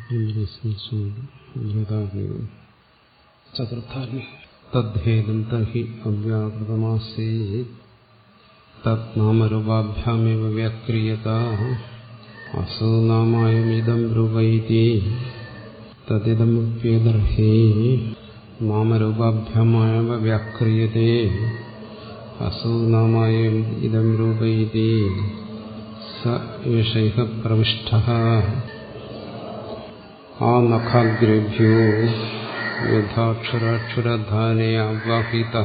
ചതുർത്ഥാഗ്നി തദ്ദേതം തർഹി അവ്യാകൃതമാസേ തത്നാമരൂപാഭ്യാമേവ വ്യാക്രിയത അസോ നാമായമിതം രൂപൈതി തദിദമുപ്യദർഹി നാമരൂപാഭ്യാമേവ വ്യാക്രിയതേ അസോ നാമായം ഇതം രൂപൈതി സ ഏഷൈഹ പ്രവിഷ്ട ആ നഖാഗ്രേഭ്യോ യഥാക്ഷരാക്ഷരധാനേ ആവാഹിത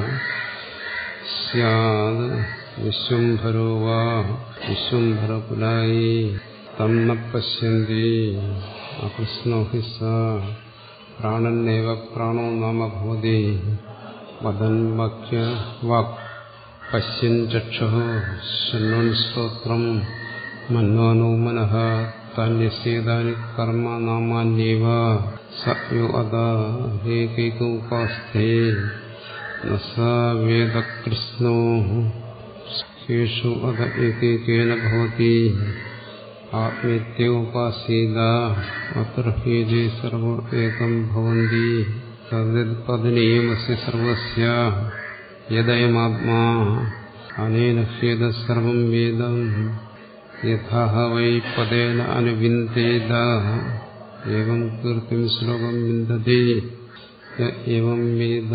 സ്യാദ് വിശ്വംഭരോ വാ വിശ്വംഭരകുലായി തം ന പശ്യന്തി അകൃഷ്ണോ ഹി സ പ്രാണന്നേവ പ്രാണോ നാമ ഭവതി വദൻ വാക്യ വാക് പശ്യൻ ചക്ഷു ശൃണ്വൻ സ്തോത്രം മന്വാനോ മനഃ താന്യസ്യേതാനി കർമ്മ നാമാന്യേവ സയോ അത ഏകൈകോപാസ്ഥേ ന സ വേദകൃഷ്ണോ കേഷു അത ഏകൈകേന ഭവതി ആത്മേത്യോപാസീത അത്ര ഹേജേ സർവ ഏകം ഭവന്തി തദ്പദനീയമസ്യ സർവസ്യ യദയമാത്മാ അനേന ഹ്യേത സർവം വേദം യഥാ വൈ പദേന അനുവിന്ദേത ഏവം കീർത്തിം ശ്ലോകം വിന്ദതി ഏവം വേദ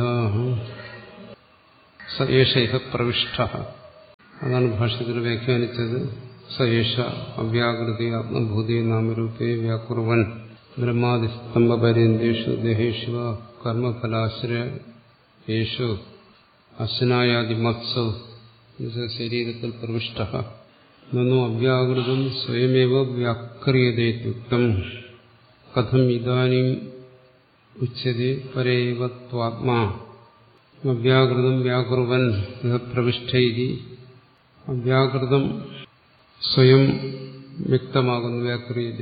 സ ഏഷ ഇഹ പ്രവിഷ്ട അതാണ് ഭാഷ്യത്തിൽ വ്യാഖ്യാനിച്ചത് സ ഏഷ അവ്യാകൃതി ആത്മഭൂതി നാമരൂപേ വ്യാകുർവൻ ബ്രഹ്മാതിസ്തംഭപര്യന്തേഷു ദേഹേഷു കർമ്മഫലാശ്രയേഷു അശ്നായാദിമത്സു ശരീരത്തിൽ പ്രവിഷ്ട നന്നു അവ്യാകൃതം സ്വയമേവ വ്യാക്രിയതേത്യുക്തം കഥം ഇതാനും ഉച്ചതി പരേവത്വാത്മാ അവ്യാകൃതം വ്യാകുർവൻ പ്രവിഷ്ടൈതി അവ്യാകൃതം സ്വയം വ്യക്തമാകുന്നു വ്യാക്രിയത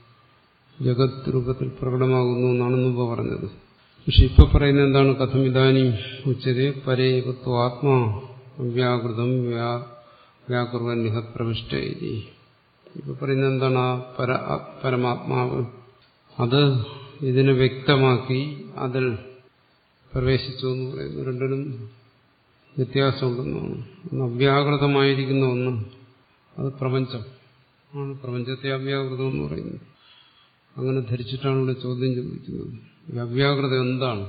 ജഗത് രൂപത്തിൽ പ്രകടമാകുന്നു എന്നാണ് മുമ്പ് പറഞ്ഞത് പക്ഷെ ഇപ്പൊ പറയുന്നത് എന്താണ് കഥം ഇതാനും ഉച്ചത് പരേവത്വാത്മാ അവ്യാകൃതം വ്യാ വ്യാകുർവൻ നിഹ പ്രവിഷ്ടൈതി ഇപ്പൊ പറയുന്നത് എന്താണ് ആ പര പരമാത്മാവ് അത് ഇതിനെ വ്യക്തമാക്കി അതിൽ പ്രവേശിച്ചു എന്ന് പറയുന്നു രണ്ടിനും വ്യത്യാസമുണ്ടെന്നാണ് ഒന്ന് അവ്യാകൃതമായിരിക്കുന്ന ഒന്ന് അത് പ്രപഞ്ചം ആണ് പ്രപഞ്ചത്തെ അവ്യാകൃതം എന്ന് പറയുന്നത് അങ്ങനെ ധരിച്ചിട്ടാണ് ഇവിടെ ചോദ്യം ചോദിക്കുന്നത് ഈ അവ്യാകൃത എന്താണ്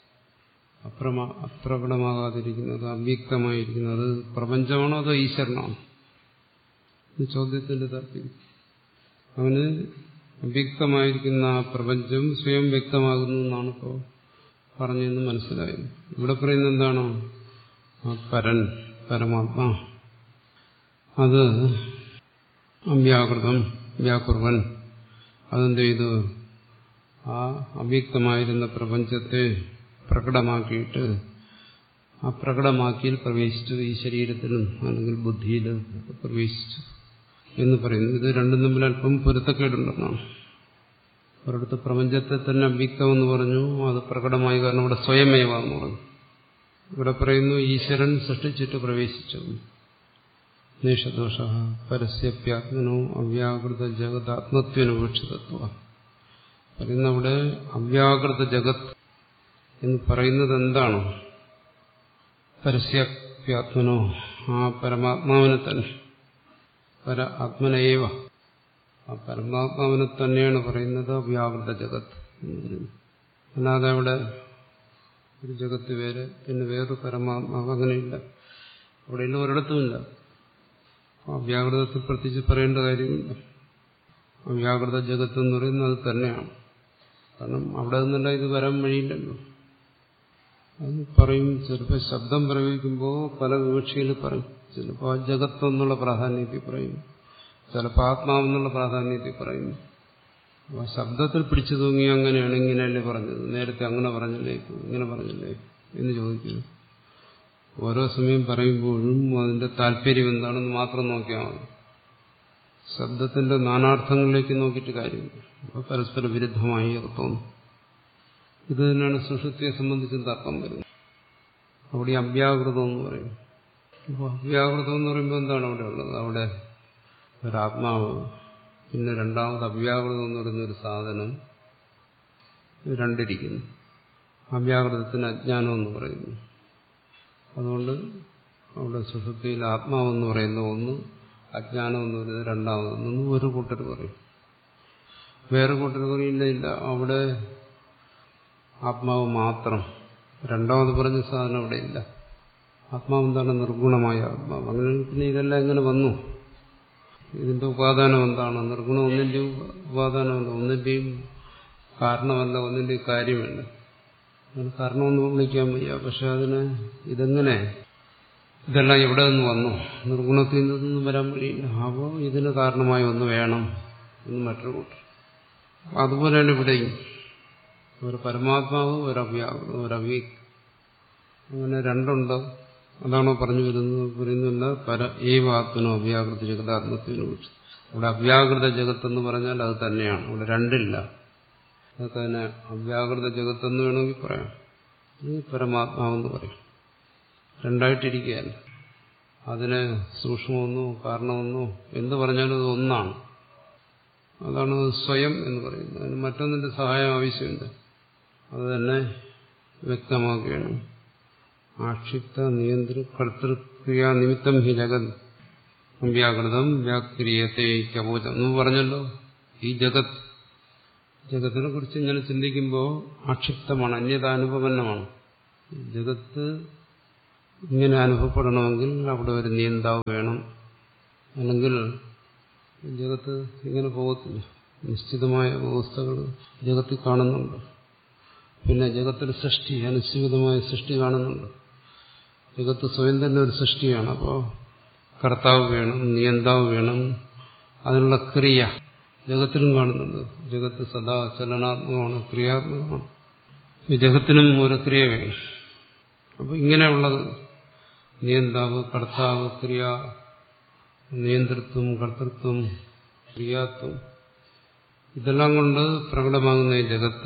അപ്രമ അപ്രകടമാകാതിരിക്കുന്നത് അവ്യക്തമായിരിക്കുന്നത് പ്രപഞ്ചമാണോ അതോ ഈശ്വരനാണോ ഇത് ചോദ്യത്തിന്റെ താല്പര്യം അവന് അവ്യക്തമായിരിക്കുന്ന ആ പ്രപഞ്ചം സ്വയം വ്യക്തമാകുന്നു എന്നാണ് ഇപ്പോൾ പറഞ്ഞതെന്ന് മനസ്സിലായി ഇവിടെ പറയുന്നത് എന്താണോ ആ പരൻ പരമാത്മാ അത് അവ്യാകൃതം വ്യാകുർവൻ അതെന്ത് ചെയ്തു ആ അവ്യക്തമായിരുന്ന പ്രപഞ്ചത്തെ പ്രകടമാക്കിയിട്ട് ആ പ്രകടമാക്കിയിൽ പ്രവേശിച്ചു ഈ ശരീരത്തിലും അല്ലെങ്കിൽ ബുദ്ധിയിലും പ്രവേശിച്ചു എന്ന് പറയുന്നു ഇത് രണ്ടും തമ്മിൽ അല്പം പൊരുത്തക്കേടുണ്ടെന്നാണ് ഒരിടത്ത് പ്രപഞ്ചത്തെ തന്നെ അവ്യക്തമെന്ന് പറഞ്ഞു അത് പ്രകടമായി കാരണം ഇവിടെ സ്വയമേവ എന്ന് പറഞ്ഞു ഇവിടെ പറയുന്നു ഈശ്വരൻ സൃഷ്ടിച്ചിട്ട് പ്രവേശിച്ചു നേഷദോഷ പരസ്യപ്യാത്മനോ അവ്യാകൃത ജഗതാത്മത്വനുപേക്ഷിതത്വ പറയുന്ന അവിടെ അവ്യാകൃത ജഗത് എന്ന് പറയുന്നത് എന്താണ് പരസ്യപ്യാത്മനോ ആ പരമാത്മാവിനെ തന്നെ പര ആത്മനയേവ ആ പരമാത്മാവിനെ തന്നെയാണ് പറയുന്നത് അവ്യാകൃത ജഗത്ത് അല്ലാതെ അവിടെ ഒരു ജഗത്ത് വേറെ പിന്നെ വേറൊരു പരമാത്മാവ് അങ്ങനെയില്ല അവിടെയുള്ള ഒരിടത്തുമില്ല അവ്യാകൃതത്തിൽ പ്രത്യേകിച്ച് പറയേണ്ട കാര്യമില്ല അവ്യാകൃത ജഗത്ത് എന്ന് പറയുന്നത് അത് തന്നെയാണ് കാരണം അവിടെ നിന്നല്ല ഇത് വരാൻ വഴിയില്ലല്ലോ അത് പറയും ചിലപ്പോൾ ശബ്ദം പ്രയോഗിക്കുമ്പോൾ പല വിവക്ഷയിൽ പറയും ചിലപ്പോൾ ആ ജഗത്ത് എന്നുള്ള പ്രാധാന്യത്തിൽ പറയും ചിലപ്പോൾ ആത്മാവെന്നുള്ള പ്രാധാന്യത്തിൽ പറയുന്നു അപ്പോൾ ശബ്ദത്തിൽ പിടിച്ചു തൂങ്ങി അങ്ങനെയാണ് ഇങ്ങനെയല്ലേ പറഞ്ഞത് നേരത്തെ അങ്ങനെ പറഞ്ഞില്ലേ ഇങ്ങനെ പറഞ്ഞില്ലേ എന്ന് ചോദിക്കുന്നു ഓരോ സമയം പറയുമ്പോഴും അതിന്റെ താല്പര്യം എന്താണെന്ന് മാത്രം നോക്കിയാൽ മതി ശബ്ദത്തിന്റെ നാനാർത്ഥങ്ങളിലേക്ക് നോക്കിയിട്ട് കാര്യമില്ല അപ്പോൾ പരസ്പര വിരുദ്ധമായി അത് തോന്നും ഇത് തന്നെയാണ് സുഷുപ്തിയെ സംബന്ധിച്ചും തർക്കം വരുന്നത് അവിടെ അവ്യാകൃതം എന്ന് പറയും അപ്പോൾ അവ്യാകൃതം എന്ന് പറയുമ്പോൾ എന്താണ് അവിടെ ഉള്ളത് അവിടെ ഒരാത്മാവ് പിന്നെ രണ്ടാമത് അവ്യാകൃതം എന്ന് പറയുന്ന ഒരു സാധനം ഇത് രണ്ടിരിക്കുന്നു അവ്യാകൃതത്തിന് അജ്ഞാനം എന്ന് പറയുന്നു അതുകൊണ്ട് അവിടെ സുഷുപ്തിയിൽ ആത്മാവെന്ന് പറയുന്ന ഒന്ന് അജ്ഞാനം എന്ന് പറയുന്നത് രണ്ടാമതൊന്നും ഒരു കൂട്ടർ പറയും വേറെ കൂട്ടർ പറയില്ല ഇല്ല അവിടെ ആത്മാവ് മാത്രം രണ്ടാമത് പറഞ്ഞ സാധനം അവിടെ ഇല്ല ആത്മാവ് എന്താണ് നിർഗുണമായ ആത്മാവ് അങ്ങനെ പിന്നെ ഇതെല്ലാം എങ്ങനെ വന്നു ഇതിന്റെ ഉപാദാനം എന്താണ് നിർഗുണം ഒന്നിന്റെയും ഉപാദാനമല്ല ഒന്നിന്റെയും കാരണമല്ല ഒന്നിന്റെയും കാര്യമല്ല അതിന് കാരണമെന്ന് വിളിക്കാൻ വയ്യ പക്ഷെ അതിന് ഇതെങ്ങനെ ഇതെല്ലാം എവിടെ നിന്ന് വന്നു നിർഗുണത്തിൽ നിന്നൊന്നും വരാൻ വഴിയില്ല അപ്പോൾ ഇതിന് കാരണമായി ഒന്ന് വേണം എന്ന് മറ്റൊരു കൂട്ടർ അതുപോലെയാണ് ഇവിടെയും ഒരു പരമാത്മാവ് ഒരു അവ്യാകൃതം ഒരു അവ്യ അങ്ങനെ രണ്ടുണ്ട് അതാണോ പറഞ്ഞു വരുന്നത് പറയുന്നില്ല പര ഏവ ആത്മനോ അവ്യാകൃത ജഗതാത്മത്തിനെ കുറിച്ച് ഇവിടെ അവ്യാകൃത ജഗത്ത് എന്ന് പറഞ്ഞാൽ അത് തന്നെയാണ് ഇവിടെ രണ്ടില്ല അതൊക്കെ തന്നെ അവ്യാകൃത ജഗത്തെന്ന് വേണമെങ്കിൽ പറയാം ഇത് പരമാത്മാവെന്ന് പറയും രണ്ടായിട്ടിരിക്കുകയല്ല അതിന് സൂക്ഷ്മമെന്നോ കാരണമെന്നോ എന്ത് പറഞ്ഞാലും അത് ഒന്നാണ് അതാണ് സ്വയം എന്ന് പറയുന്നത് അതിന് മറ്റൊന്നിന്റെ സഹായം ആവശ്യമില്ല അത് തന്നെ വ്യക്തമാക്കുകയാണ് ആക്ഷിപ്ത നിയന്ത്ര കർത്തൃക്രിയാ നിമിത്തം ഹി ജഗത് വ്യാകൃതം വ്യാക്രിയത്തെ കവോചം എന്ന് പറഞ്ഞല്ലോ ഈ ജഗത് ജഗത്തിനെ കുറിച്ച് ഇങ്ങനെ ചിന്തിക്കുമ്പോൾ ആക്ഷിപ്തമാണ് അന്യതാനുപന്നമാണ് ജഗത്ത് ഇങ്ങനെ അനുഭവപ്പെടണമെങ്കിൽ അവിടെ ഒരു നിയന്താവ് വേണം അല്ലെങ്കിൽ ജഗത്ത് ഇങ്ങനെ പോകത്തില്ല നിശ്ചിതമായ വ്യവസ്ഥകൾ ജഗത്തിൽ കാണുന്നുണ്ട് പിന്നെ ജഗത്തിൽ സൃഷ്ടി അനിശ്ചിതമായ സൃഷ്ടി കാണുന്നുണ്ട് ജഗത്ത് സ്വയം തന്നെ ഒരു സൃഷ്ടിയാണ് അപ്പോൾ കർത്താവ് വേണം നിയന്താവ് വേണം അതിനുള്ള ക്രിയ ജഗത്തിലും കാണുന്നുണ്ട് ജഗത്ത് സദാ ചലനാത്മകമാണ് ക്രിയാത്മകമാണ് ഈ ജഗത്തിനും ഒരു ക്രിയ വേണം അപ്പോൾ ഇങ്ങനെയുള്ളത് നിയന്താവ് കർത്താവ് ക്രിയ നിയന്ത്രിത്വം കർത്തൃത്വം ക്രിയാത്വം ഇതെല്ലാം കൊണ്ട് പ്രകടമാകുന്ന ഈ ജഗത്ത്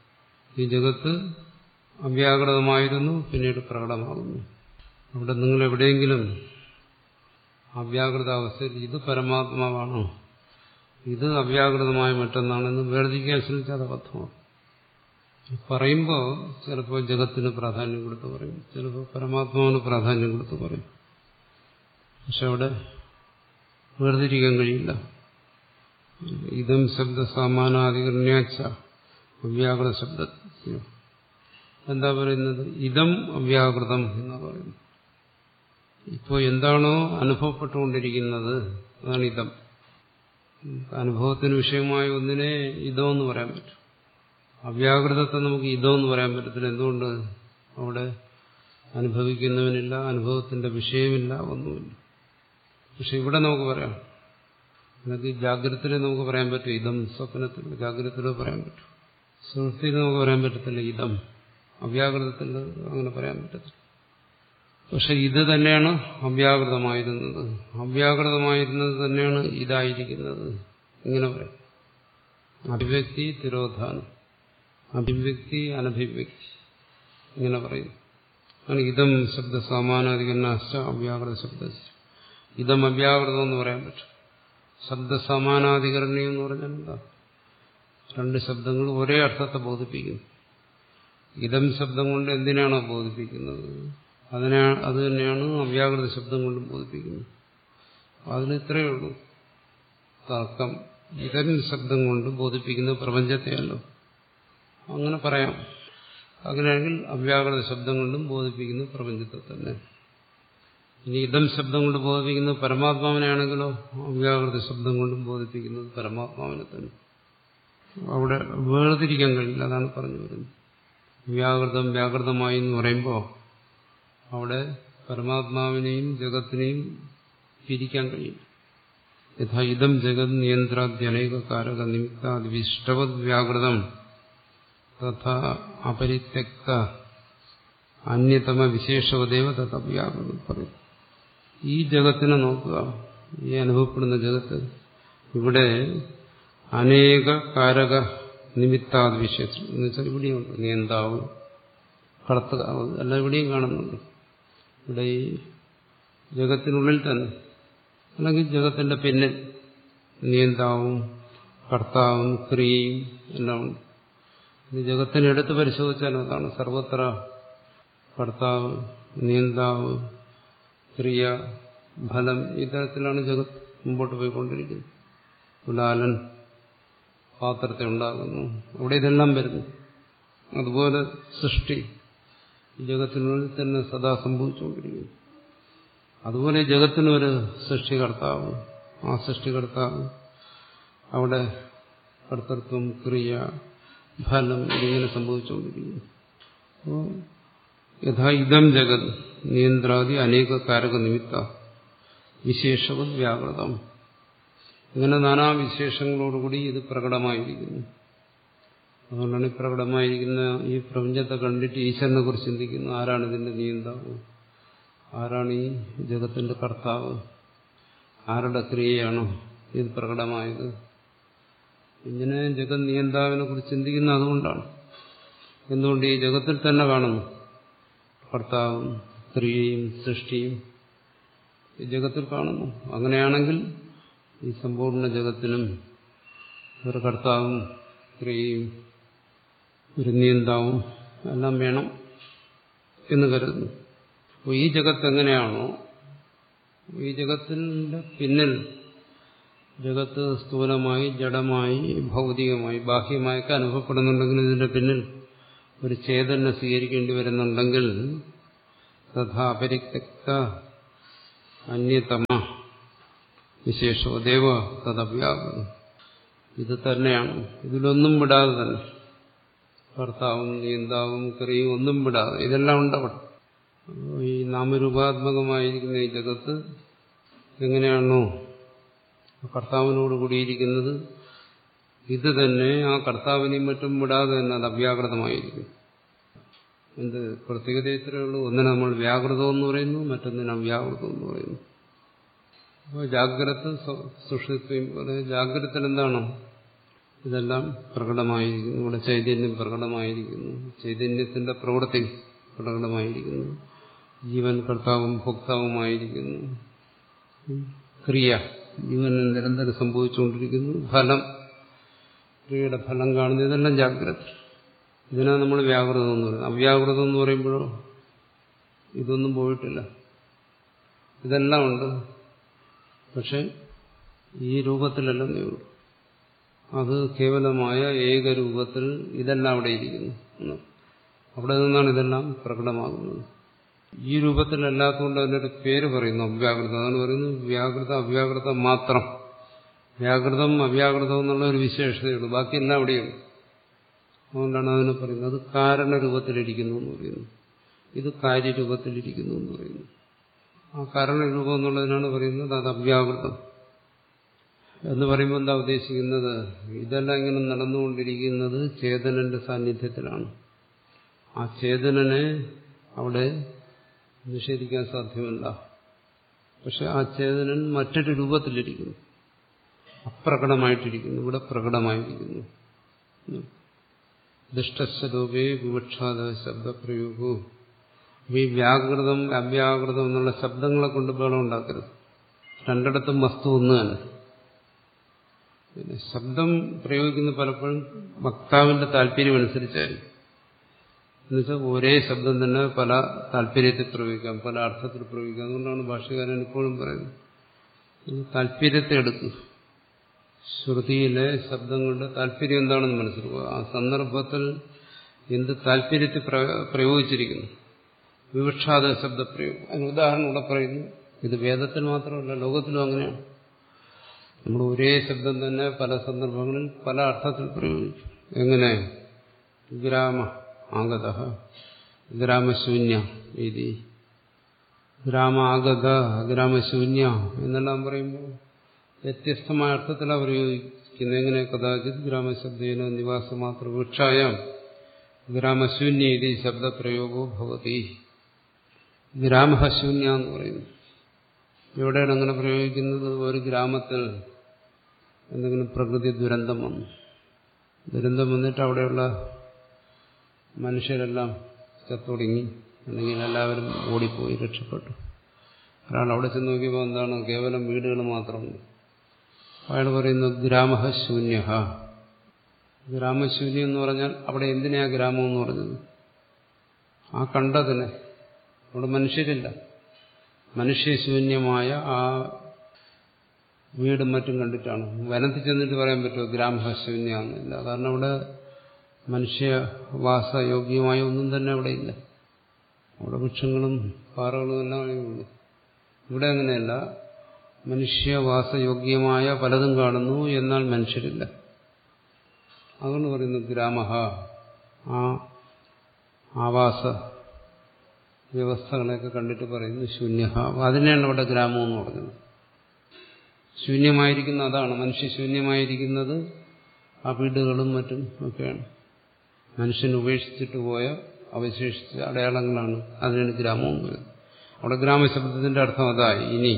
ഈ ജഗത്ത് അവ്യാകൃതമായിരുന്നു പിന്നീട് പ്രകടമാകുന്നു അവിടെ നിങ്ങൾ എവിടെയെങ്കിലും അവ്യാകൃത അവസ്ഥയിൽ ഇത് പരമാത്മാവാണോ ഇത് അവ്യാകൃതമായ മറ്റൊന്നാണെന്ന് വേർതിരിക്കാൻ ശ്രമിച്ചാൽ അബദ്ധമാണ് പറയുമ്പോൾ ചിലപ്പോൾ ജഗത്തിന് പ്രാധാന്യം കൊടുത്ത് പറയും ചിലപ്പോൾ പരമാത്മാവിന് പ്രാധാന്യം കൊടുത്ത് പറയും പക്ഷെ അവിടെ വേർതിരിക്കാൻ കഴിയില്ല ഇതം ശബ്ദ സാമാനാധികരണ്യാച്ച അവ്യാകൃത ശബ്ദ എന്താ പറയുന്നത് ഇതം അവ്യാകൃതം എന്നാ പറയുന്നത് ഇപ്പോൾ എന്താണോ അനുഭവപ്പെട്ടുകൊണ്ടിരിക്കുന്നത് അതാണ് ഇതം അനുഭവത്തിന് വിഷയമായ ഒന്നിനെ ഇതമെന്ന് പറയാൻ പറ്റും അവ്യാകൃതത്തെ നമുക്ക് ഇതമെന്ന് പറയാൻ പറ്റത്തില്ല എന്തുകൊണ്ട് അവിടെ അനുഭവിക്കുന്നവനില്ല അനുഭവത്തിന്റെ വിഷയമില്ല ഒന്നുമില്ല പക്ഷെ ഇവിടെ നമുക്ക് പറയാം എനിക്ക് ജാഗ്രതയിൽ നമുക്ക് പറയാൻ പറ്റും ഇതം സ്വപ്നത്തിൽ ജാഗ്രതയിലോ പറയാൻ പറ്റും സുഹൃത്തിയിൽ നമുക്ക് പറയാൻ പറ്റത്തില്ല ഇതം അവ്യാകൃതത്തിൽ അങ്ങനെ പറയാൻ പറ്റത്തില്ല പക്ഷെ ഇത് തന്നെയാണ് അവ്യാകൃതമായിരുന്നത് അവ്യാകൃതമായിരുന്നത് തന്നെയാണ് ഇതായിരിക്കുന്നത് ഇങ്ങനെ പറയാം അഭിവ്യക്തി തിരോധാനം അഭിവ്യക്തി അനഭിവ്യക്തി ഇങ്ങനെ പറയും ആണ് ഇതം ശബ്ദ സമാനാധികരണാശ്ച അവ്യാകൃത ശബ്ദ ഇതം അവ്യാകൃതം എന്ന് പറയാൻ പറ്റും ശബ്ദ സമാനാധികരണി എന്ന് പറഞ്ഞാൽ എന്താ രണ്ട് ശബ്ദങ്ങൾ ഒരേ അർത്ഥത്തെ ബോധിപ്പിക്കുന്നു ഇതം ശബ്ദം കൊണ്ട് എന്തിനാണോ ബോധിപ്പിക്കുന്നത് അതിനാ അത് തന്നെയാണ് അവ്യാകൃത ശബ്ദം കൊണ്ടും ബോധിപ്പിക്കുന്നത് അതിന് ഇത്രയേ ഉള്ളൂ തർക്കം ഇതൻ ശബ്ദം കൊണ്ട് ബോധിപ്പിക്കുന്ന പ്രപഞ്ചത്തെയല്ലോ അങ്ങനെ പറയാം അങ്ങനെയാണെങ്കിൽ അവ്യാകൃത ശബ്ദം കൊണ്ടും ബോധിപ്പിക്കുന്ന പ്രപഞ്ചത്തെ തന്നെ ഇനി ഇതം ശബ്ദം കൊണ്ട് ബോധിപ്പിക്കുന്നത് പരമാത്മാവിനെയാണെങ്കിലോ അവ്യാകൃത ശബ്ദം കൊണ്ടും ബോധിപ്പിക്കുന്നത് പരമാത്മാവിനെ തന്നെ അവിടെ വേർതിരിക്കാൻ കഴിയില്ല അതാണ് പറഞ്ഞു വരുന്നത് വ്യാകൃതം വ്യാകൃതമായി എന്ന് പറയുമ്പോൾ അവിടെ പരമാത്മാവിനെയും ജഗത്തിനെയും പിരിക്കാൻ കഴിയും യഥാ ഇതം ജഗത് നിയന്ത്രാദ്യനേക കാരക നിമിത്താദിവിഷ്ടവത് വ്യാകൃതം തഥാ അപരിത്യക്ത അന്യതമ വിശേഷവദേവ തഥാ വ്യാകൃതം പറയും ഈ ജഗത്തിനെ നോക്കുക ഈ അനുഭവപ്പെടുന്ന ജഗത്ത് ഇവിടെ അനേക കാരക നിമിത്താത് വിശേഷം എന്ന് വെച്ചാൽ ഇവിടെയുണ്ട് നിയന്താവ് കടത്തുകാവ് എല്ലാം ഇവിടെയും കാണുന്നുണ്ട് ഇവിടെ ഈ ജഗത്തിനുള്ളിൽ തന്നെ അല്ലെങ്കിൽ ജഗത്തിന്റെ പിന്നിൽ നിയന്താവും കർത്താവും ക്രിയയും എല്ലാം ഉണ്ട് ഇത് ജഗത്തിനെടുത്ത് പരിശോധിച്ചാൽ അതാണ് സർവത്ര കർത്താവ് നിയന്താവ് ക്രിയ ഫലം ഇത്തരത്തിലാണ് ജഗത്ത് മുമ്പോട്ട് പോയിക്കൊണ്ടിരിക്കുന്നത് കുലാലൻ പാത്രത്തെ ഉണ്ടാകുന്നു അവിടെ ഇതെല്ലാം വരുന്നു അതുപോലെ സൃഷ്ടി ജഗത്തിനുള്ളിൽ തന്നെ സദാ സംഭവിച്ചുകൊണ്ടിരിക്കുന്നു അതുപോലെ ജഗത്തിനൊരു സൃഷ്ടികർത്താവ് ആ സൃഷ്ടികർത്താവ് അവിടെ കർത്തൃത്വം ക്രിയ ഫലം ഇതിങ്ങനെ സംഭവിച്ചുകൊണ്ടിരിക്കുന്നു അപ്പോൾ യഥാ ഇതം ജഗത് നിയന്ത്രാദി അനേക കാരക നിമിത്ത വിശേഷവും വ്യാകൃതം ഇങ്ങനെ നാനാ വിശേഷങ്ങളോടുകൂടി ഇത് പ്രകടമായിരിക്കുന്നു അതുകൊണ്ടാണ് ഈ പ്രകടമായിരിക്കുന്ന ഈ പ്രപഞ്ചത്തെ കണ്ടിട്ട് ഈശ്വരനെ കുറിച്ച് ചിന്തിക്കുന്നു ആരാണ് ഇതിന്റെ നിയന്താവ് ആരാണ് ഈ ജഗത്തിന്റെ കർത്താവ് ആരുടെ ക്രിയയാണ് ഇത് പ്രകടമായത് ഇങ്ങനെ ജഗത് നിയന്താവിനെ കുറിച്ച് ചിന്തിക്കുന്ന അതുകൊണ്ടാണ് എന്തുകൊണ്ട് ഈ ജഗത്തിൽ തന്നെ കാണുന്നു കർത്താവും ക്രിയയും സൃഷ്ടിയും ഈ ജഗത്തിൽ കാണുന്നു അങ്ങനെയാണെങ്കിൽ ഈ സമ്പൂർണ്ണ ജഗത്തിനും ഒരു കർത്താവും ക്രിയയും ഒരു നിയന്താവും എല്ലാം വേണം എന്ന് കരുതുന്നു അപ്പോൾ ഈ ജഗത്ത് എങ്ങനെയാണോ ഈ ജഗത്തിന്റെ പിന്നിൽ ജഗത്ത് സ്ഥൂലമായി ജഡമായി ഭൗതികമായി ബാഹ്യമായൊക്കെ അനുഭവപ്പെടുന്നുണ്ടെങ്കിൽ ഇതിന്റെ പിന്നിൽ ഒരു ചേതനെ സ്വീകരിക്കേണ്ടി വരുന്നുണ്ടെങ്കിൽ തഥാ അപരിക്ത അന്യതമ വിശേഷോ ദേവ തദവ്യാകുന്നു ഇത് തന്നെയാണ് ഇതിലൊന്നും വിടാതെ തന്നെ ഭർത്താവും നീന്താവും ക്രിയും ഒന്നും വിടാതെ ഇതെല്ലാം ഉണ്ടവിടെ ഈ നാമരൂപാത്മകമായിരിക്കുന്ന ഈ ജഗത്ത് എങ്ങനെയാണോ കർത്താവിനോട് കൂടിയിരിക്കുന്നത് ഇത് തന്നെ ആ കർത്താവിനെയും മറ്റും വിടാതെ തന്നെ അത് അവ്യാകൃതമായിരിക്കും എന്ത് പ്രത്യേകത ഇത്രയേ ഉള്ളൂ ഒന്നിനെ നമ്മൾ വ്യാകൃതം എന്ന് പറയുന്നു മറ്റൊന്നിനെ അവ്യാകൃതം എന്ന് പറയുന്നു അപ്പോൾ ജാഗ്രത സുഷിത്വം പോലെ ജാഗ്രതത്തിൽ എന്താണ് ഇതെല്ലാം പ്രകടമായിരിക്കുന്നു ഇവിടെ ചൈതന്യം പ്രകടമായിരിക്കുന്നു ചൈതന്യത്തിന്റെ പ്രവൃത്തി പ്രകടമായിരിക്കുന്നു ജീവൻ കർത്താവും ഭോക്താവുമായിരിക്കുന്നു ക്രിയ ജീവന് നിരന്തരം സംഭവിച്ചുകൊണ്ടിരിക്കുന്നു ഫലം ക്രിയയുടെ ഫലം കാണുന്നു ഇതെല്ലാം ജാഗ്രത ഇതിനാണ് നമ്മൾ വ്യാകൃതം എന്ന് പറയുന്നത് അവ്യാകൃതം എന്ന് പറയുമ്പോഴോ ഇതൊന്നും പോയിട്ടില്ല ഇതെല്ലാം ഉണ്ട് പക്ഷെ ഈ രൂപത്തിലല്ലെന്നേ ഉള്ളൂ അത് കേവലമായ ഏകരൂപത്തിൽ ഇതെല്ലാം അവിടെ ഇരിക്കുന്നു അവിടെ നിന്നാണ് ഇതെല്ലാം പ്രകടമാകുന്നത് ഈ രൂപത്തിലല്ലാത്തതുകൊണ്ട് അതിൻ്റെ പേര് പറയുന്നു അവ്യാകൃതം അതാണ് പറയുന്നത് വ്യാകൃത അവ്യാകൃത മാത്രം വ്യാകൃതം അവ്യാകൃതം എന്നുള്ള ഒരു വിശേഷതയുള്ളൂ ബാക്കിയെല്ലാം അവിടെയുണ്ട് അതുകൊണ്ടാണ് അതിനെ പറയുന്നത് അത് കാരണരൂപത്തിലിരിക്കുന്നു എന്ന് പറയുന്നു ഇത് കാര്യരൂപത്തിലിരിക്കുന്നു എന്ന് പറയുന്നു ആ കാരണരൂപം എന്നുള്ളതിനാണ് പറയുന്നത് അത് അവ്യാകൃതം എന്ന് പറയുമ്പോൾ എന്താ ഉദ്ദേശിക്കുന്നത് ഇതെല്ലാം ഇങ്ങനെ നടന്നുകൊണ്ടിരിക്കുന്നത് ചേതനന്റെ സാന്നിധ്യത്തിലാണ് ആ ചേതനനെ അവിടെ നിഷേധിക്കാൻ സാധ്യമല്ല പക്ഷെ ആ ചേതനൻ മറ്റൊരു രൂപത്തിലിരിക്കുന്നു അപ്രകടമായിട്ടിരിക്കുന്നു ഇവിടെ പ്രകടമായിരിക്കുന്നു ദുഷ്ടസ്വരൂപേ വിവക്ഷാത ശബ്ദപ്രയോഗവും ഈ വ്യാകൃതം അവ്യാകൃതം എന്നുള്ള ശബ്ദങ്ങളെ കൊണ്ട് ബഹളം ഉണ്ടാക്കരുത് രണ്ടിടത്തും വസ്തു ഒന്ന് തന്നെ പിന്നെ ശബ്ദം പ്രയോഗിക്കുന്ന പലപ്പോഴും വക്താവിന്റെ താല്പര്യം അനുസരിച്ചായിരിക്കും എന്നുവെച്ചാൽ ഒരേ ശബ്ദം തന്നെ പല താല്പര്യത്തിൽ പ്രയോഗിക്കാം പല അർത്ഥത്തിൽ പ്രയോഗിക്കാം അതുകൊണ്ടാണ് ഭാഷകാരൻ എപ്പോഴും പറയുന്നത് താല്പര്യത്തെ എടുക്കുക ശ്രുതിയിലെ ശബ്ദങ്ങളുടെ താല്പര്യം എന്താണെന്ന് മനസ്സിലാക്കുക ആ സന്ദർഭത്തിൽ എന്ത് താല്പര്യത്തിൽ പ്രയോഗിച്ചിരിക്കുന്നു വിവക്ഷാത ശബ്ദപ്രയോഗം അതിന് ഉദാഹരണം ഇവിടെ പറയുന്നു ഇത് വേദത്തിൽ മാത്രമല്ല ലോകത്തിലും അങ്ങനെയാണ് നമ്മൾ ഒരേ ശബ്ദം തന്നെ പല സന്ദർഭങ്ങളിൽ പല അർത്ഥത്തിൽ പ്രയോഗിച്ചു എങ്ങനെ ഗ്രാമ ആഗത ഗ്രാമശൂന്യ രീതി ഗ്രാമാഗത ഗ്രാമശൂന്യ എന്നെല്ലാം പറയുമ്പോൾ വ്യത്യസ്തമായ അർത്ഥത്തിലാണ് പ്രയോഗിക്കുന്നത് എങ്ങനെ കഥാചിത് ഗ്രാമശബ്ദേന നിവാസമാത്ര വൃക്ഷായം ഗ്രാമശൂന്യ ഇതി ശബ്ദപ്രയോഗോ ഭവതി ഗ്രാമശൂന്യ എന്ന് പറയുന്നു എവിടെയാണ് അങ്ങനെ പ്രയോഗിക്കുന്നത് ഒരു ഗ്രാമത്തിൽ എന്തെങ്കിലും പ്രകൃതി ദുരന്തം വന്നു ദുരന്തം വന്നിട്ട് അവിടെയുള്ള മനുഷ്യരെല്ലാം ചത്തൊടുങ്ങി അല്ലെങ്കിൽ എല്ലാവരും ഓടിപ്പോയി രക്ഷപ്പെട്ടു ഒരാൾ അവിടെ ചെന്ന് നോക്കിയപ്പോൾ എന്താണ് കേവലം വീടുകൾ മാത്രമുണ്ട് അയാൾ പറയുന്നു ഗ്രാമ ശൂന്യ ഗ്രാമശൂന്യം എന്ന് പറഞ്ഞാൽ അവിടെ എന്തിനാ ഗ്രാമം എന്ന് പറഞ്ഞത് ആ കണ്ടതിന് അവിടെ മനുഷ്യരില്ല മനുഷ്യശൂന്യമായ ആ വീടും മറ്റും കണ്ടിട്ടാണ് വനത്തിൽ ചെന്നിട്ട് പറയാൻ പറ്റുമോ ഗ്രാമശൂന്യാന്നില്ല കാരണം അവിടെ മനുഷ്യവാസയോഗ്യമായ ഒന്നും തന്നെ അവിടെ ഇല്ല അവിടെ വൃക്ഷങ്ങളും പാറകളും എല്ലാം ഉള്ളൂ ഇവിടെ അങ്ങനെയല്ല മനുഷ്യവാസയോഗ്യമായ പലതും കാണുന്നു എന്നാൽ മനുഷ്യരില്ല അതുകൊണ്ട് പറയുന്നു ഗ്രാമ ആ ആവാസ വ്യവസ്ഥകളെയൊക്കെ കണ്ടിട്ട് പറയുന്നു ശൂന്യ അതിനെയാണ് ഇവിടെ ഗ്രാമം എന്ന് പറഞ്ഞത് ശൂന്യമായിരിക്കുന്ന അതാണ് മനുഷ്യശൂന്യമായിരിക്കുന്നത് ആ വീടുകളും മറ്റും ഒക്കെയാണ് മനുഷ്യൻ ഉപേക്ഷിച്ചിട്ട് പോയ അവശേഷിച്ച അടയാളങ്ങളാണ് അതിനാണ് ഗ്രാമം എന്ന് പറയുന്നത് അവിടെ ഗ്രാമശബ്ദത്തിന്റെ അർത്ഥം അതായി ഇനി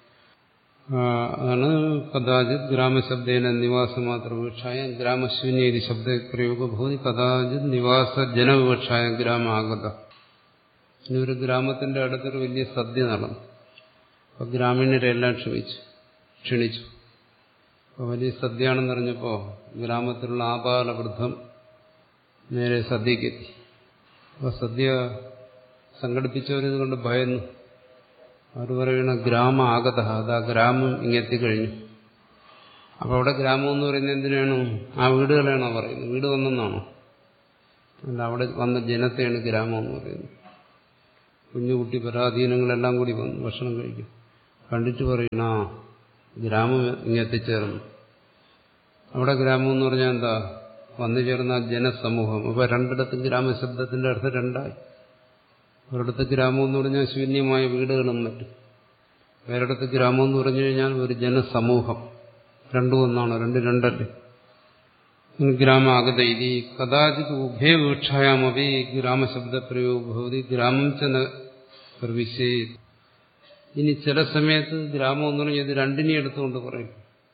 ആണ് കഥാചിത് ഗ്രാമശബ്ദേന നിവാസമാത്ര വിവക്ഷായ ഗ്രാമശൂന്യ ശബ്ദപ്രയോഗ ഭൂതി കഥാചിത് നിവാസ ജനവിവക്ഷായ ഗ്രാമാഗത ഇനി ഒരു ഗ്രാമത്തിന്റെ അടുത്തൊരു വലിയ സദ്യ നടന്നു അപ്പൊ ഗ്രാമീണരെല്ലാം ക്ഷമിച്ചു ക്ഷണിച്ചു അപ്പൊ വലിയ സദ്യയാണെന്ന് പറഞ്ഞപ്പോ ഗ്രാമത്തിലുള്ള ആപാല വൃദ്ധം നേരെ സദ്യക്കെത്തി അപ്പൊ സദ്യ സംഘടിപ്പിച്ചവരിത് കൊണ്ട് ഭയന്നു അവർ പറയുന്ന ഗ്രാമ ആഗത അതാ ഗ്രാമം ഇങ്ങെത്തിക്കഴിഞ്ഞു അപ്പൊ അവിടെ ഗ്രാമം എന്ന് പറയുന്നത് എന്തിനാണ് ആ വീടുകളാണോ പറയുന്നത് വീട് വന്നെന്നാണോ അല്ല അവിടെ വന്ന ജനത്തെയാണ് ഗ്രാമം എന്ന് പറയുന്നത് കുഞ്ഞുകുട്ടി പരാധീനങ്ങളെല്ലാം കൂടി വന്നു ഭക്ഷണം കഴിക്കും കണ്ടിട്ട് പറയണ ആ ഗ്രാമം ഇങ്ങെത്തിച്ചേർന്നു അവിടെ ഗ്രാമം എന്ന് പറഞ്ഞാൽ എന്താ വന്നു ചേർന്ന ജനസമൂഹം അപ്പൊ രണ്ടിടത്തും ഗ്രാമശബ്ദത്തിന്റെ അർത്ഥം രണ്ടായി ഒരിടത്ത് ഗ്രാമം എന്ന് പറഞ്ഞാൽ ശൂന്യമായ വീടുകളും മറ്റും വേറിടത്ത് ഗ്രാമം എന്ന് പറഞ്ഞു കഴിഞ്ഞാൽ ഒരു ജനസമൂഹം രണ്ടും ഒന്നാണ് രണ്ട് രണ്ടല്ലേ ഗ്രാമാഗത ഇതി കഥാചിത് ഉഭയവീക്ഷായാമപി ഗ്രാമശബ്ദപ്രയോഗ ഭവതി ഗ്രാമം ച പ്രവിശേ ഇനി ചില സമയത്ത് ഗ്രാമം എന്ന് പറഞ്ഞാൽ ഇത് രണ്ടിനെ എടുത്തുകൊണ്ട് പറയും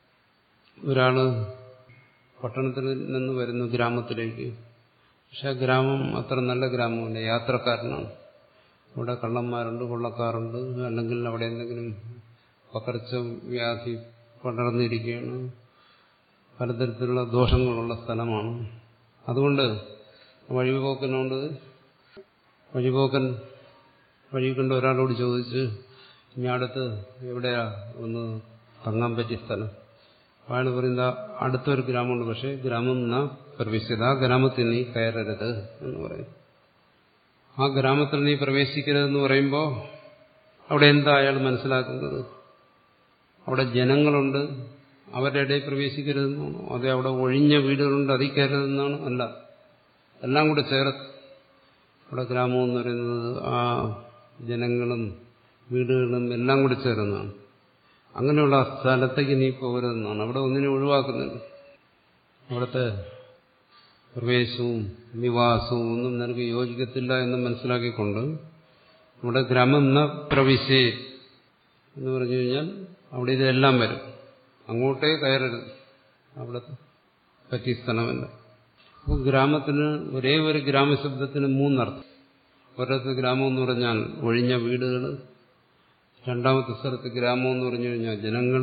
ഒരാള് പട്ടണത്തിൽ നിന്ന് വരുന്നു ഗ്രാമത്തിലേക്ക് പക്ഷെ ആ ഗ്രാമം അത്ര നല്ല ഗ്രാമമല്ല യാത്രക്കാരനാണ് അവിടെ കള്ളന്മാരുണ്ട് കൊള്ളക്കാറുണ്ട് അല്ലെങ്കിൽ അവിടെ എന്തെങ്കിലും പകർച്ച വ്യാധി പടർന്നിരിക്കുകയാണ് പലതരത്തിലുള്ള ദോഷങ്ങളുള്ള സ്ഥലമാണ് അതുകൊണ്ട് വഴിപോക്കനോട് വഴിപോക്കൻ വഴി കണ്ട ഒരാളോട് ചോദിച്ച് ഇനി അടുത്ത് എവിടെയാ ഒന്ന് തങ്ങാൻ പറ്റിയ സ്ഥലം അയാൾ പറയുന്ന അടുത്തൊരു ഗ്രാമമുണ്ട് പക്ഷേ ഗ്രാമം എന്നാ പ്രവേശിച്ചത് ആ ഗ്രാമത്തിൽ നീ കയറരുത് എന്ന് പറയും ആ ഗ്രാമത്തിൽ നീ പ്രവേശിക്കരുതെന്ന് പറയുമ്പോൾ അവിടെ എന്താ അയാൾ മനസ്സിലാക്കുന്നത് അവിടെ ജനങ്ങളുണ്ട് അവരുടെ ഇടയിൽ പ്രവേശിക്കരുതെന്നാണോ അതെ അവിടെ ഒഴിഞ്ഞ വീടുകളുണ്ട് അതിൽ കയറരുതെന്നാണ് അല്ല എല്ലാം കൂടെ ചേർത്ത് അവിടെ ഗ്രാമം എന്ന് പറയുന്നത് ആ ജനങ്ങളും വീടുകളും എല്ലാം കൂടി ചേർന്നതാണ് അങ്ങനെയുള്ള ആ സ്ഥലത്തേക്ക് നീ പോകരുതെന്നാണ് അവിടെ ഒന്നിനെ ഒഴിവാക്കുന്നുണ്ട് അവിടുത്തെ പ്രവേശവും നിവാസവും ഒന്നും നിനക്ക് യോജിക്കത്തില്ല എന്ന് മനസ്സിലാക്കിക്കൊണ്ട് ഇവിടെ ഗ്രാമം എന്ന പ്രവിശേ എന്ന് പറഞ്ഞു കഴിഞ്ഞാൽ അവിടെ ഇതെല്ലാം വരും അങ്ങോട്ടേ കയറരുത് അവിടെ പറ്റിയ സ്ഥലമല്ല അപ്പോൾ ഗ്രാമത്തിന് ഒരേ ഒരു ഗ്രാമശബ്ദത്തിന് മൂന്നർത്ഥം ഒരിടത്ത് ഗ്രാമം എന്ന് പറഞ്ഞാൽ ഒഴിഞ്ഞ വീടുകൾ രണ്ടാമത്തെ സ്ഥലത്ത് ഗ്രാമം എന്ന് പറഞ്ഞു കഴിഞ്ഞാൽ ജനങ്ങൾ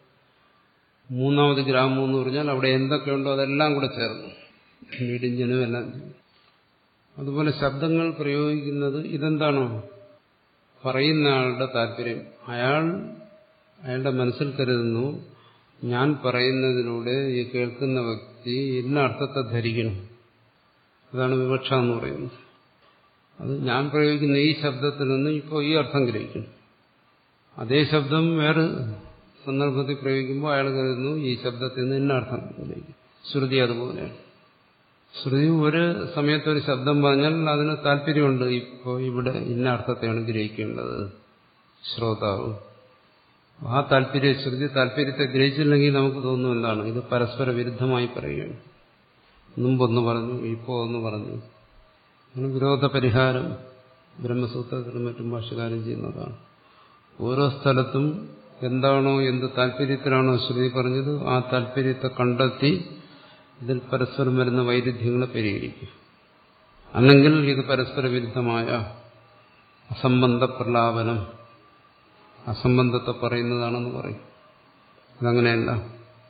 മൂന്നാമത് ഗ്രാമം എന്ന് പറഞ്ഞാൽ അവിടെ എന്തൊക്കെയുണ്ടോ അതെല്ലാം കൂടെ ചേർന്നു വീടും ജനവും എല്ലാം അതുപോലെ ശബ്ദങ്ങൾ പ്രയോഗിക്കുന്നത് ഇതെന്താണോ പറയുന്ന ആളുടെ താല്പര്യം അയാൾ അയാളുടെ മനസ്സിൽ കരുതുന്നു ഞാൻ പറയുന്നതിലൂടെ ഈ കേൾക്കുന്ന വ്യക്തി ഇന്ന അർത്ഥത്തെ ധരിക്കണം അതാണ് വിവക്ഷ എന്ന് പറയുന്നത് അത് ഞാൻ പ്രയോഗിക്കുന്ന ഈ ശബ്ദത്തിൽ നിന്ന് ഇപ്പോൾ ഈ അർത്ഥം ഗ്രഹിക്കുന്നു അതേ ശബ്ദം വേറെ സന്ദർഭത്തിൽ പ്രയോഗിക്കുമ്പോൾ അയാൾ കരുതുന്നു ഈ ശബ്ദത്തിൽ നിന്ന് ഇന്ന അർത്ഥം ഗ്രഹിക്കും ശ്രുതി അതുപോലെയാണ് ശ്രുതി ഒരു സമയത്ത് ഒരു ശബ്ദം പറഞ്ഞാൽ അതിന് താല്പര്യമുണ്ട് ഇപ്പോൾ ഇവിടെ ഇന്ന അർത്ഥത്തെയാണ് ഗ്രഹിക്കേണ്ടത് ശ്രോതാവ് ആ താല്പര്യ ശ്രുതി താല്പര്യത്തെ ഗ്രഹിച്ചില്ലെങ്കിൽ നമുക്ക് തോന്നുന്നു എന്താണ് ഇത് പരസ്പര വിരുദ്ധമായി പറയുകയാണ് മുമ്പൊന്ന് പറഞ്ഞു ഇപ്പോൾ ഒന്ന് പറഞ്ഞു അങ്ങനെ വിരോധ പരിഹാരം ബ്രഹ്മസൂത്രത്തിലും മറ്റും ഭാഷകാരം ചെയ്യുന്നതാണ് ഓരോ സ്ഥലത്തും എന്താണോ എന്ത് താല്പര്യത്തിലാണോ ശ്രുതി പറഞ്ഞത് ആ താല്പര്യത്തെ കണ്ടെത്തി ഇതിൽ പരസ്പരം വരുന്ന വൈരുദ്ധ്യങ്ങളെ പരിഹരിക്കും അല്ലെങ്കിൽ ഇത് പരസ്പര വിരുദ്ധമായ അസംബന്ധ പ്രലാപനം അസംബന്ധത്തെ പറയുന്നതാണെന്ന് പറയും അതങ്ങനെയല്ല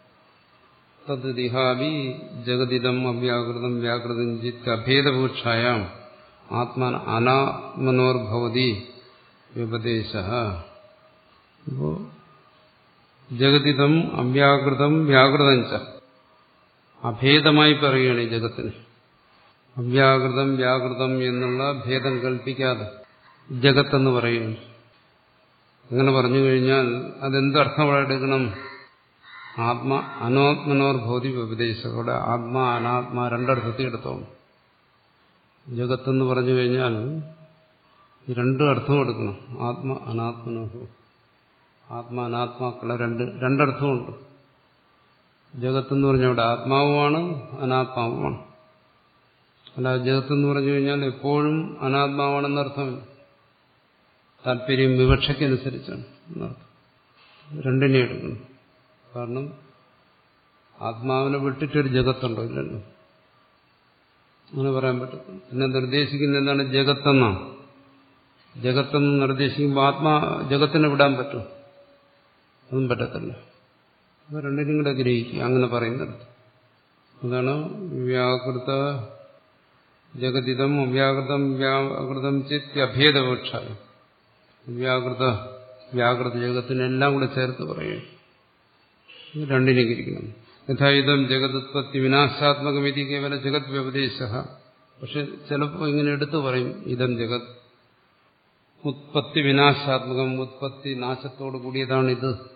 തദ്ദിഹാവി ജഗതിദം അവ്യാകൃതം വ്യാകൃതം ചിത്ത് അഭേദപൂക്ഷായാം ആത്മാൻ അനാത്മനോർഭവതി വ്യപദേശ അപ്പോ ജഗതിദം അവ്യാകൃതം വ്യാകൃതം ച അഭേദമായി പറയുകയാണ് ഈ ജഗത്തിന് അവ്യാകൃതം വ്യാകൃതം എന്നുള്ള ഭേദം കൽപ്പിക്കാതെ ജഗത്തെന്ന് പറയുകയാണ് അങ്ങനെ പറഞ്ഞു കഴിഞ്ഞാൽ അതെന്തർത്ഥം എടുക്കണം ആത്മ അനാത്മനോർ ഭൗതി ഉപദേശം അവിടെ ആത്മാ അനാത്മ രണ്ടർത്ഥത്തിൽ എടുത്തോണം ജഗത്തെന്ന് പറഞ്ഞു കഴിഞ്ഞാൽ ഈ രണ്ട് അർത്ഥവും എടുക്കണം ആത്മ അനാത്മനോഹോ ആത്മ അനാത്മാക്കളെ രണ്ട് രണ്ടർത്ഥമുണ്ട് ജഗത്തെന്ന് പറഞ്ഞാൽ അവിടെ ആത്മാവുമാണ് അനാത്മാവുമാണ് അല്ല ജഗത്തെന്ന് പറഞ്ഞു കഴിഞ്ഞാൽ എപ്പോഴും അനാത്മാവാണെന്നർത്ഥമില്ല താല്പര്യം വിവക്ഷയ്ക്കനുസരിച്ചാണ് എന്നർത്ഥം രണ്ടിനെ എടുക്കണം കാരണം ആത്മാവിനെ വിട്ടിട്ടൊരു ജഗത്തുണ്ടോ ഇല്ലല്ലോ അങ്ങനെ പറയാൻ പറ്റും പിന്നെ നിർദ്ദേശിക്കുന്ന എന്താണ് ജഗത്തെന്നാണ് ജഗത്തെന്ന് നിർദ്ദേശിക്കുമ്പോൾ ആത്മാ ജഗത്തിനെ വിടാൻ പറ്റും അതും പറ്റത്തില്ല അപ്പൊ രണ്ടിനും കൂടെ ഗ്രഹിക്കുക അങ്ങനെ പറയുന്നിടത്ത് അതാണ് വ്യാകൃത ജഗതിതം അവ്യാകൃതം വ്യാകൃതം ചിത്യഭേദപക്ഷായം വ്യാകൃത വ്യാകൃത ജഗത്തിനെല്ലാം കൂടെ ചേർത്ത് പറയും രണ്ടിനെ ഗ്രഹിക്കണം യഥായുധം ജഗതുത്പത്തി വിനാശാത്മകമിതി കേവല ജഗത് വ്യപദേശ പക്ഷെ ചിലപ്പോൾ ഇങ്ങനെ എടുത്തു പറയും ഇതം ജഗത് ഉത്പത്തി വിനാശാത്മകം ഉത്പത്തി നാശത്തോടു കൂടിയതാണ് ഇത്